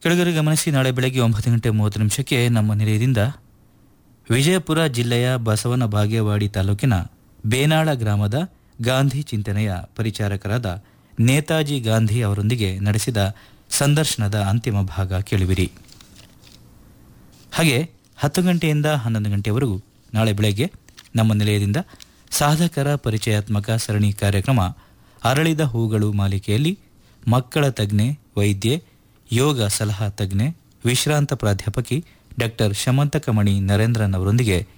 ಕೆಳಗರೆ ಗಮನಿಸಿ ನಾಳೆ ಬೆಳಗ್ಗೆ ಒಂಬತ್ತು ಗಂಟೆ ಮೂವತ್ತು ನಿಮಿಷಕ್ಕೆ ನಮ್ಮ ನಿಲಯದಿಂದ ವಿಜಯಪುರ ಜಿಲ್ಲೆಯ ಬಸವನ ಬಾಗೇವಾಡಿ ತಾಲೂಕಿನ ಬೇನಾಳ ಗ್ರಾಮದ ಗಾಂಧಿ ಚಿಂತನೆಯ ಪರಿಚಾರಕರಾದ ನೇತಾಜಿ ಗಾಂಧಿ ಅವರೊಂದಿಗೆ ನಡೆಸಿದ ಸಂದರ್ಶನದ ಅಂತಿಮ ಭಾಗ ಕೇಳುವಿರಿ ಹಾಗೆ ಹತ್ತು ಗಂಟೆಯಿಂದ ಹನ್ನೊಂದು ಗಂಟೆಯವರೆಗೂ ನಾಳೆ ಬೆಳಗ್ಗೆ ನಮ್ಮ ನಿಲಯದಿಂದ ಸಾಧಕರ ಪರಿಚಯಾತ್ಮಕ ಸರಣಿ ಕಾರ್ಯಕ್ರಮ ಅರಳಿದ ಹೂಗಳು ಮಾಲಿಕೆಯಲ್ಲಿ ಮಕ್ಕಳ ತಜ್ಞೆ ವೈದ್ಯೆ ಯೋಗ ಸಲಹಾ ತಜ್ಞೆ ವಿಶ್ರಾಂತ ಪ್ರಾಧ್ಯಾಪಕಿ ಡಾಕ್ಟರ್ ಶಮಂತಕಮಣಿ ನರೇಂದ್ರನ್ ಅವರೊಂದಿಗೆ